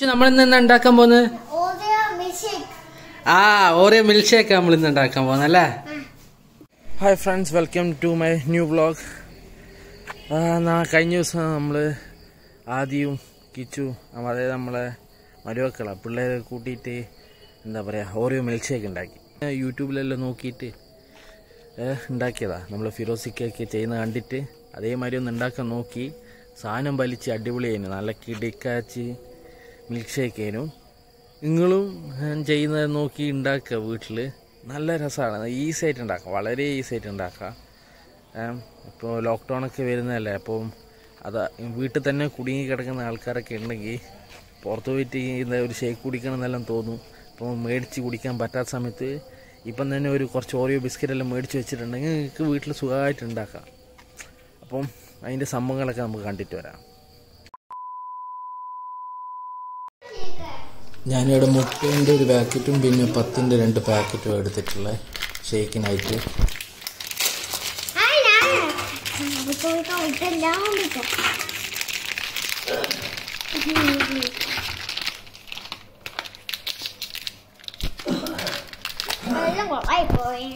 നമ്മൾ ഇന്ന് എന്താ ഉണ്ടാക്കാൻ പോകുന്നത് ഓറിയോ മിൽക്ക് ആ ഓരോ മിൽക്ക് ഷേക്ക് നമ്മൾ ഇന്ന് ഉണ്ടാക്കാൻ പോകുന്നത് അല്ലേ hi friends welcome to my new vlog കഴിഞ്ഞ ദിവസം നമ്മൾ ആദ്യവും കിച്ചു അതായത് നമ്മളെ മരുമക്കള പിള്ളേരെ കൂട്ടിയിട്ട് എന്താ പറയുക ഓരോ മിൽക്ക് ഷേക്ക് ഉണ്ടാക്കി യൂട്യൂബിലെല്ലാം നോക്കിയിട്ട് ഏഹ്, ഉണ്ടാക്കിയതാ നമ്മൾ ഫിറോസിക്കൊക്കെ ചെയ്യുന്ന കണ്ടിട്ട് അതേമാതിരി ഒന്ന് ഉണ്ടാക്കാൻ നോക്കി സാധനം വലിച്ച് അടിപൊളിയായിരുന്നു നല്ല കിടിക്കാച്ച് മിൽക്ക് ഷേക്ക് ആയിരുന്നു നിങ്ങളും ഏഹ്, ചെയ്യുന്നത് നോക്കി ഉണ്ടാക്കുക വീട്ടിൽ നല്ല രസമാണ് ഈസി ആയിട്ട് ഉണ്ടാക്കാം വളരെ ഈസി ആയിട്ട് ഉണ്ടാക്കാം ഏഹ്, ഇപ്പോൾ ലോക്ക്ഡൗണൊക്കെ വരുന്നതല്ലേ അപ്പം അത് വീട്ടിൽ തന്നെ കുടുങ്ങി കിടക്കുന്ന ആൾക്കാരൊക്കെ ഉണ്ടെങ്കിൽ പുറത്ത് പോയിട്ട് എന്താ ഒരു ഷേക്ക് കുടിക്കണം എന്നെല്ലാം തോന്നും അപ്പോൾ മേടിച്ച് കുടിക്കാൻ പറ്റാത്ത സമയത്ത് ഇപ്പം തന്നെ ഒരു കുറച്ച് ഓറിയോ ബിസ്ക്കറ്റ് എല്ലാം മേടിച്ച് വെച്ചിട്ടുണ്ടെങ്കിൽ നിങ്ങൾക്ക് വീട്ടിൽ സുഖമായിട്ട് ഉണ്ടാക്കാം അപ്പം അതിൻ്റെ സംഭവങ്ങളൊക്കെ നമുക്ക് കണ്ടിട്ട് വരാം ഞാനിവിടെ മുപ്പതിൻ്റെ ഒരു പാക്കറ്റും പിന്നെ പത്തിൻ്റെ രണ്ട് പാക്കറ്റും എടുത്തിട്ടുള്ള ഷേക്കിനായിട്ട് ഹായ് ഞാൻ ഇപ്പോൾ ഇതെല്ലാം ഉണ്ട് എല്ലാം കുറവായി പോയി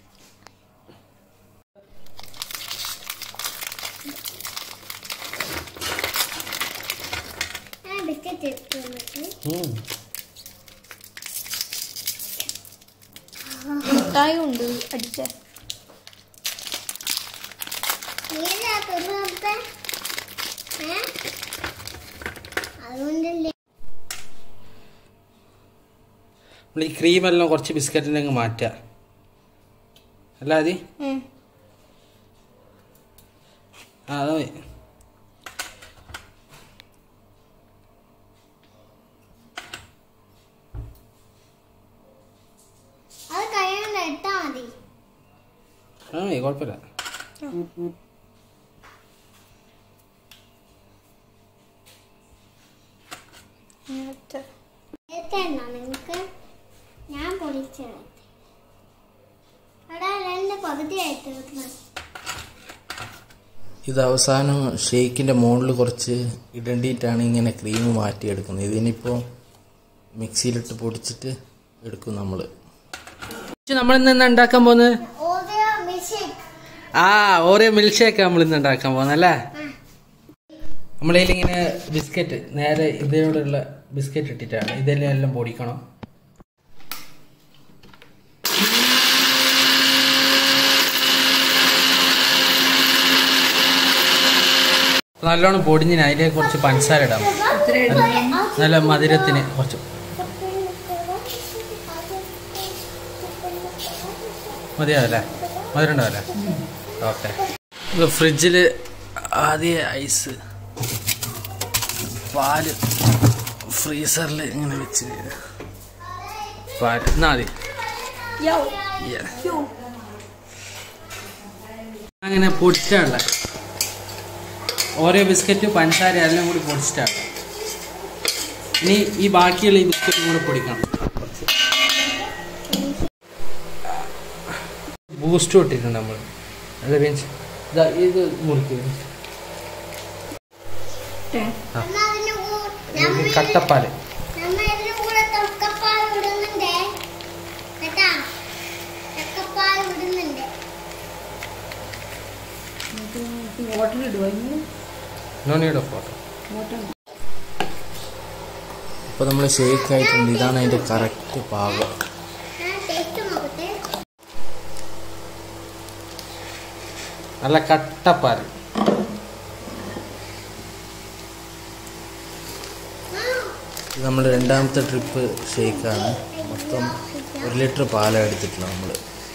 ഞാൻ ബിസ്ക്കറ്റ് എടുത്തു മിഠായി ഉണ്ട് അടിച്ച നീലാ തുറന്നത്തെ ഏ അതുകൊണ്ടല്ലേ നമ്മൾ ഈ ക്രീമെല്ലാം കുറച്ച് ബിസ്ക്കറ്റിൻ്റെ അങ്ങ് മാറ്റുക അല്ലാതെ ആ അത് മതി അത് കഴിയാണ്ട് ഇട്ടാ മതി ആ മതി കുഴപ്പമില്ല നേരത്തെ എന്നാ നിങ്ങക്ക് ഞാൻ പൊളിച്ചത് എടാ രണ്ട് പകുതിയായിട്ട് വെക്കണം ഇത് അവസാനം ഷേക്കിൻ്റെ മുകളിൽ കുറച്ച് ഇടണ്ടിയിട്ടാണ് ഇങ്ങനെ ക്രീം മാറ്റിയെടുക്കുന്നത് ഇതിനിപ്പോൾ മിക്സിയിലിട്ട് പൊടിച്ചിട്ട് എടുക്കും നമ്മൾ നമ്മൾ ഇന്ന് എന്താ ഉണ്ടാക്കാൻ പോകുന്നത് ഓറിയോ മിൽക്ക് ആ ഓരോ മിൽക്ക് ഷേക്ക് നമ്മൾ ഇന്ന് ഉണ്ടാക്കാൻ പോകുന്നത് അല്ലേ നമ്മളിങ്ങനെ ബിസ്ക്കറ്റ് നേരെ ഇതിനോടുള്ള ബിസ്ക്കറ്റ് ഇട്ടിട്ടാണ് ഇതെല്ലാം എല്ലാം പൊടിക്കണം നല്ലോണം പൊടിഞ്ഞിന് അതിലേക്ക് കുറച്ച് പഞ്ചസാര ഇടാം നല്ല മധുരത്തിന് കുറച്ച് മതിയാവല്ലേ മധുരം ഉണ്ടാവല്ലേ ഓക്കെ ഇത് ഫ്രിഡ്ജിൽ ആദ്യം ഐസ് പാല് ഫ്രീസറിൽ ഇങ്ങനെ വെച്ച് പാല് എന്നാ മതി Yeah. അങ്ങനെ പൊടിച്ചിട്ടുള്ള ഓരോ ബിസ്ക്കറ്റും പഞ്ചസാര എല്ലാം കൂടി പൊടിച്ചിട്ടാണ് ഇനി ഈ ബാക്കിയുള്ള ഈ ബിസ്ക്കറ്റും കൂടെ പൊടിക്കണം ബൂസ്റ്റ് ഇട്ടിട്ടുണ്ട് നമ്മൾ അല്ല മീൻസ് ഇതാ ഇത് മുറിക്കുക എന്നാ അതിന്റെ കൂടെ ഇത് കട്ടപ്പാല് നമ്മ ഇതിന്റെ കൂടെ തൊക്കപ്പാൽ ഇടുന്നുണ്ടേ കേട്ടാ തൊക്കപ്പാൽ ഇടുന്നുണ്ട് വാട്ടർ ഇടുക നോ നീഡ് ഓഫ് വാട്ടർ അപ്പോൾ നമ്മൾ ഷേക്ക് ആയിട്ടുണ്ട് ഇതാണ് അതിൻ്റെ കറക്റ്റ് പാകം ഞാൻ ടേസ്റ്റ് നോക്കട്ടെ നല്ല കട്ടപ്പാല് ഇത് നമ്മൾ രണ്ടാമത്തെ ട്രിപ്പ് ഷേക്കാണ് മൊത്തം ഒരു ലിറ്റർ പാലാണ് എടുത്തിട്ടുള്ളത് നമ്മൾ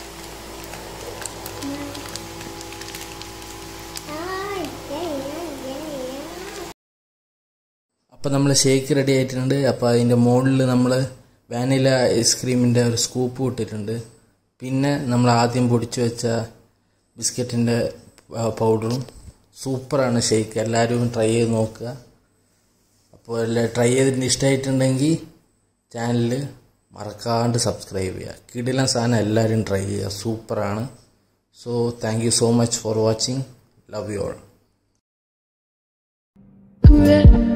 അപ്പോൾ നമ്മൾ ഷേക്ക് റെഡി ആയിട്ടുണ്ട് അപ്പോൾ അതിൻ്റെ മുകളിൽ നമ്മൾ വാനില ഐസ്ക്രീമിൻ്റെ ഒരു സ്കൂപ്പ് ഇട്ടിട്ടുണ്ട് പിന്നെ നമ്മൾ ആദ്യം പൊടിച്ചു വെച്ച ബിസ്ക്കറ്റിൻ്റെ പൗഡറും സൂപ്പറാണ് ഷേക്ക് എല്ലാവരും ട്രൈ ചെയ്ത് നോക്കുക അപ്പോൾ എല്ലാം ട്രൈ ചെയ്തിട്ട് ഇഷ്ടമായിട്ടുണ്ടെങ്കിൽ ചാനൽ മറക്കാണ്ട് സബ്സ്ക്രൈബ് ചെയ്യുക കിടിലൻ സാധനം എല്ലാവരും ട്രൈ ചെയ്യുക സൂപ്പറാണ് so thank you so much for watching love you all Yeah.